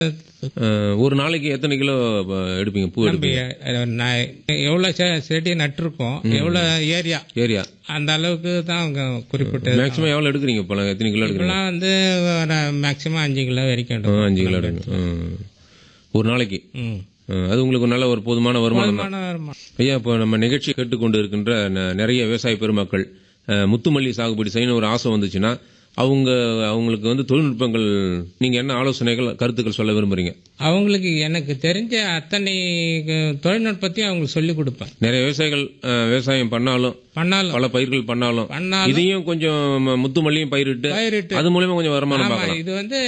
அஹ், ஒரு நாளைக்கு எத்தனை கிலோ அஹ், எடுப்பீங்க பூ நம்ம எடுப்பீங்க எ- நான் எவ்வளவு செ- செடி நட்டிருக்கோம் எவ்வளவு ஏரியா ஏரியா அந்த அளவுக்கு தான் அவங்க குறிப்பிட்டு மேக்ஸிமம் எவ்வளவு எடுக்கிறீங்க இப்போ எத்தனை கிலோ எடுக்கிறீங்க இப்பெல்லாம் வந்து மேக்சிமம் அஞ்சு கிலோ வரைக்கும் ஆ, எடுக்கும். அஞ்சு கிலோ எடுங்க ம். ஒரு நாளைக்கு ம். அஹ், அது உங்களுக்கு ஒரு நல்ல ஒரு போதுமான வருமானம் தான் வருமானம் வருமா ஐயா இப்போ நம்ம நிகழ்ச்சி கேட்டுக்கொண்டு இருக்கின்ற ந- நிறைய விவசாய பெருமக்கள் அஹ், முத்துமல்லி சாகுபடி செய்யணும் ஒரு ஆசை வந்துச்சுன்னா அவங்க அவங்களுக்கு வந்து தொழில்நுட்பங்கள் நீங்க என்ன ஆலோசனைகள் கருத்துக்கள் சொல்ல விரும்புறீங்க அவங்களுக்கு எனக்கு தெரிஞ்ச அத்தனை க- தொழில்நுட்பத்தையும் அவங்களுக்கு சொல்லி கொடுப்பேன் நிறைய விவசாயிகள் அஹ், விவசாயம் பண்ணாலும் பண்ணாலும் பல பயிர்கள் பண்ணாலும் பண்ணாலும் இதையும் கொஞ்சம் ம- முத்துமல்லியும் பயிரிட்டு பயிரிட்டு அது மூலியமா கொஞ்சம் வருமானம் ஆமா பார்க்கலாம் இது வந்து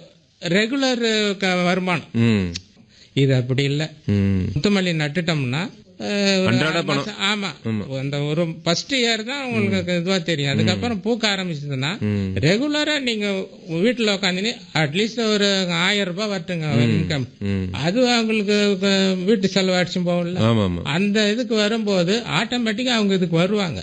ரெகுலர் வருமானம் ம் இது அப்படி இல்லை ம் முத்துமல்லி நட்டுட்டோம்னா அஹ், ஒரு அன்றாட ஆறு மாசம்- ஆமா அந்த ஒரு ஃபர்ஸ்ட் இயர் தான் உங்களுக்கு இதுவா தெரியும் அதுக்கப்புறம் பூக்க ஆரம்பிச்சதுன்னா ம். ரெகுலரா நீங்க வீட்டுல உட்காந்து அட்லீஸ்ட் ஒரு ஆயிரம் ரூபாய் வரட்டுங்க இன்கம் ம் அது அவங்களுக்கு க- வீட்டு செலவு அடிச்சும் போகல ஆமா ஆமா அந்த இதுக்கு வரும்போது ஆட்டோமேட்டிக்கா அவங்க இதுக்கு வருவாங்க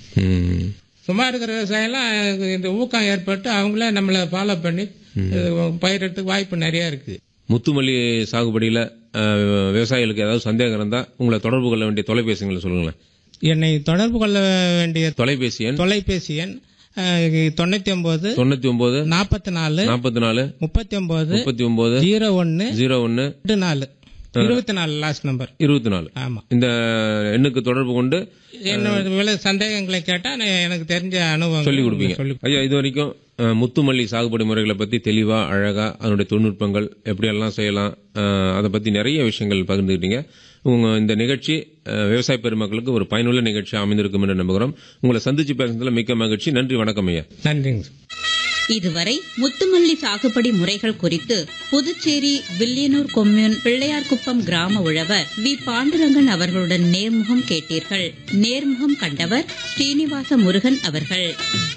ம் சும்மா இருக்கிற விவசாயம்லாம் இந்த ஊக்கம் ஏற்பட்டு அவங்களே நம்மளை ஃபாலோ பண்ணி இது பயிரிடறதுக்கு வாய்ப்பு நிறைய இருக்கு முத்துமல்லி சாகுபடியில அஹ், விவசாயிகளுக்கு ஏதாவது சந்தேகம் இருந்தா உங்களை தொடர்பு கொள்ள வேண்டிய தொலைபேசிகளை சொல்லுங்களேன் என்னை தொடர்பு கொள்ள வேண்டிய தொலைபேசி எண் தொலைபேசி எண் தொண்ணூத்தி ஒன்பது தொண்ணூத்தி ஒன்பது நாற்பத்தி நாலு நாற்பத்தி நாலு முப்பத்தி ஒன்பது முப்பத்தி ஒன்பது ஜீரோ ஒன்னு ஜீரோ ஒன்னு எட்டு நாலு இருபத்தி நாலு லாஸ்ட் நம்பர் இருபத்தி நாலு ஆமா இந்த எண்ணுக்கு தொடர்பு கொண்டு என்னோட விலை சந்தேகங்களை கேட்டா நான் எனக்கு தெரிஞ்ச அனுபவம் சொல்லி கொடுப்பீங்க சொல்லி ஐயா இது வரைக்கும் அஹ், முத்துமல்லி சாகுபடி முறைகளை பத்தி தெளிவா அழகா அதனுடைய தொழில்நுட்பங்கள் எப்படியெல்லாம் செய்யலாம் அஹ், அதை பத்தி நிறைய விஷயங்கள் பகிர்ந்துக்கிட்டீங்க உங்க இந்த நிகழ்ச்சி அஹ், விவசாய பெருமக்களுக்கு ஒரு பயனுள்ள நிகழ்ச்சியா அமைந்திருக்கும் என்று நம்புகிறோம் உங்களை சந்திச்சு பேசுனதுல மிக்க மகிழ்ச்சி நன்றி வணக்கம் ஐயா நன்றிங்க இதுவரை முத்துமல்லி சாகுபடி முறைகள் குறித்து புதுச்சேரி வில்லியனூர் கொம்யூன் பிள்ளையார்குப்பம் கிராம உழவர் வி பாண்டுரங்கன் அவர்களுடன் நேர்முகம் கேட்டீர்கள் நேர்முகம் கண்டவர் ஸ்ரீனிவாச முருகன் அவர்கள்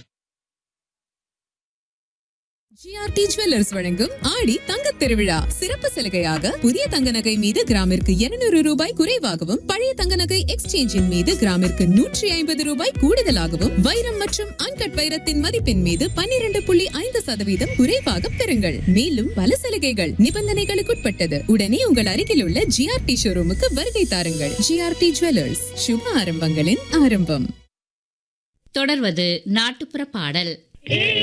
ஜிஆர்டி ஜுவல்லர்ஸ் வழங்கும் ஆடி தங்கத் திருவிழா சிறப்பு சலுகையாக புதிய தங்க நகை மீது கிராமிற்கு 200 ரூபாய் குறைவாகவும் பழைய தங்க நகை எக்ஸ்சேஞ்சின் மீது கிராமிற்கு நூற்றி ஐம்பது ரூபாய் கூடுதலாகவும் வைரம் மற்றும் அன்கட் வைரத்தின் மதிப்பின் மீது 12.5% புள்ளி ஐந்து சதவீதம் குறைவாக பெறுங்கள் மேலும் பல சலுகைகள் நிபந்தனைகளுக்குட்பட்டது உடனே உங்கள் அருகில் உள்ள ஜிஆர்டி ஷோரூமுக்கு வருகை தாருங்கள் ஜிஆர்டி ஜுவல்லர்ஸ் சுப ஆரம்பங்களின் ஆரம்பம் தொடர்வது நாட்டுப்புற பாடல்